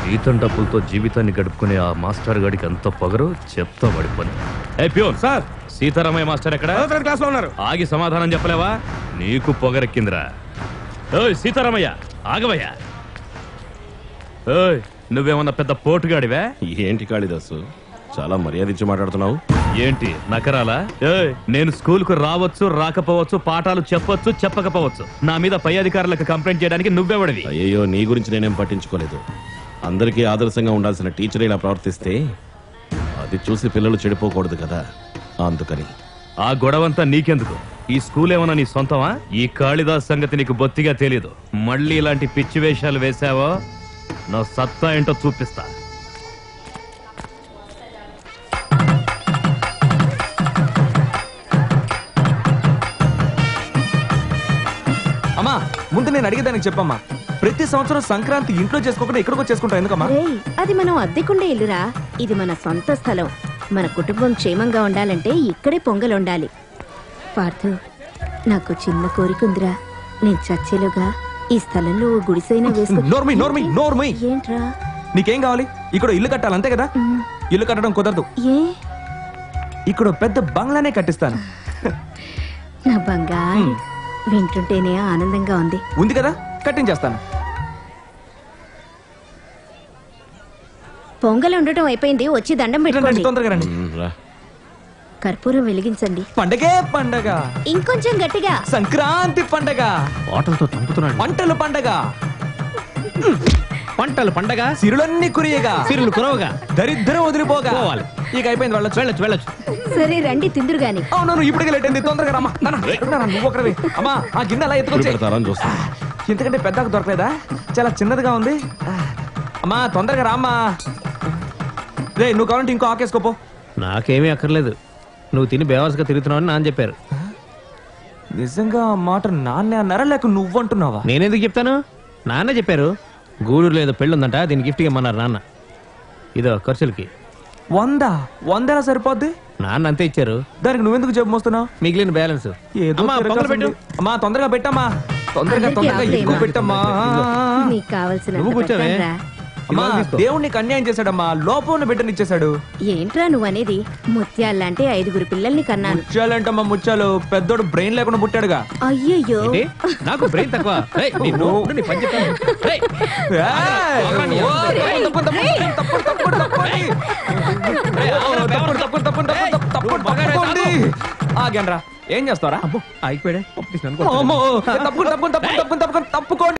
జీతం డబ్బులతో జీవితాన్ని గడుపుకునే ఆ మాస్టర్ గాడికి ఎంత పొగరు చెప్తా వాడి పని ఏ ప్యూన్ సార్ సీతారామయ్య మాస్టర్ ఎక్కడ క్లాస్ లో ఉన్నారు ఆగి సమాధానం చెప్పలేవా నీకు పొగరెక్కిందిరా ఓయ్ సీతారామయ్య ఆగవయ్యా ఓయ్ నువ్వేమన్నా పెద్ద పోటుగాడివే ఏంటి కాళిదాసు చాలా మర్యాద ఇచ్చి మాట్లాడుతున్నావు ఏంటి నకరాలా ఏయ్ నేను స్కూల్ కు రావచ్చు రాకపోవచ్చు పాఠాలు చెప్పొచ్చు చెప్పకపోవచ్చు నా మీద పై అధికారులకు కంప్లైంట్ చేయడానికి నువ్వెవడివి అయ్యయ్యో నీ గురించి నేనేం పట్టించుకోలేదు అందరికీ ఆదర్శంగా ఉండాల్సిన టీచర్ ఇలా ప్రవర్తిస్తే అది చూసి పిల్లలు చెడిపోకూడదు కదా అందుకని ఆ గొడవంతా నీకెందుకు ఈ స్కూల్ ఏమన్నా నీ సొంతమా ఈ కాళిదాస్ సంగతి నీకు బొత్తిగా తెలియదు మళ్ళీ ఇలాంటి పిచ్చి వేషాలు వేశావో నా సత్తా ఏంటో చూపిస్తా అమ్మా ముందు నేను అడిగేదానికి చెప్పమ్మా ప్రతి సంవత్సరం సంక్రాంతి ఇంట్లో చేసుకోకుండా ఇక్కడికి చేసుకుంటాం ఎందుకమ్మా రేయ్ అది మనం అద్దెకుండే ఇల్లురా ఇది మన సొంత స్థలం మన కుటుంబం క్షేమంగా ఉండాలంటే ఇక్కడే పొంగల్ ఉండాలి పార్థు నాకు చిన్న కోరిక ఉందిరా నేను చచ్చేలోగా ఈ స్థలంలో ఓ గుడిసైనా వేసుకో నోర్మి నోర్మి నోర్మి ఏంట్రా నీకేం కావాలి ఇక్కడ ఇల్లు కట్టాలి అంతే కదా ఇల్లు కట్టడం కుదరదు ఏ ఇక్కడ పెద్ద బంగ్లానే కట్టిస్తాను నా బంగారు వింటుంటేనే ఆనందంగా ఉంది ఉంది కదా కట్టించేస్తాను పొంగల్ ఉండటం అయిపోయింది వచ్చి దండం రండి, పెట్టుకోండి తొందరగా రండి ఉమ్, రా కర్పూరం వెలిగించండి పండగే పండగ ఇంకొంచెం గట్టిగా సంక్రాంతి పండగ బాటలతో చంపుతున్నాడు పంటల పండగ పంటలు పండగ సిరులన్నీ కురియగా సిరులు కురవగా దరిద్రం వదిలిపోగా పోవాలి. ఇక అయిపోయింది వెళ్ళొచ్చు వెళ్ళొచ్చు వెళ్ళొచ్చు సరే రండి తిందురు గాని అవును ఇప్పటికే లేట్ అయింది తొందరగా రమ్మా నాన్న, నాన్న, నువ్వు ఒకరివి అమ్మా ఆ గిన్నె అలా ఇప్పుడు ఎత్తుకొచ్చే పెడతారా అని చూస్తా ఎందుకంటే పెద్దకు దొరకలేదా చాలా చిన్నదిగా ఉంది అమ్మా తొందరగా రామ్మా రే నువ్వు కావాలంటే ఇంకో ఆకేసుకోపో నాకేమీ అక్కర్లేదు నువ్వు తిని బేవర్స్గా తిరుగుతున్నావని నాన్న చెప్పారు నిజంగా ఆ మాట నాన్నే అన్నారా లేక నువ్వు అంటున్నావా నేనెందుకు చెప్తాను నాన్న చెప్పారు గూడూరు లేదో పెళ్ళుందంట దీని గిఫ్ట్ ఇమ్మన్నారు నాన్న ఇదో ఖర్చులకి వంద వంద ఎలా సరిపోద్ది నాన్న అంతే ఇచ్చారు దానికి నువ్వెందుకు జబ్బు మోస్తున్నావు మిగిలిన బ్యాలెన్స్ ఏదో అమ్మా, తిరగాల్సి పొంగల్ పెట్టు ఉంది. అమ్మా తొందరగా పెట్టమ్మా తొందరగా అందరికీ తొందరగా ఆకలేనా? ఎక్కువ పెట్టమ్మా నీకు కావలసిన నువ్వు కూర్చోవే. అమ్మా ఇవాళ తీసుకో. దేవుడు నీకు అన్యాయం చేశాడమ్మా లోపం ఉన్న బిడ్డని ఇచ్చేశాడు ఏంట్రా నువ్వనేది ముత్యాలంటే ఐదుగురు పిల్లల్ని కన్నాను ముత్యాలంటమ్మా ముత్యాలు పెద్దోడు బ్రెయిన్ లేకుండా పుట్టాడుగా అయ్యయ్యో ఏంటి? నాకు బ్రెయిన్ తక్కువ రేయ్, నిన్ను ఉండు, నీ పని చెప్తాను. రేయ్, ఏయ్! ఆగండి. ఓ, తప్పుడు, తప్పుడు, తప్పుడు, తప్పుడు, తప్పండి. ఓ, తప్పుడు, తప్పుడు, తప్పుడు, తప్పుడు, తప్పుడు, తప్పుకోండి. ఆగండ్రా ఏం చేస్తారా ఆగిపోయాడే పంపిస్తున్నాను అమ్మో, తప్పుకోండి తప్పుకోండి తప్పుకోండి తప్పుకోండి తప్పుకోండి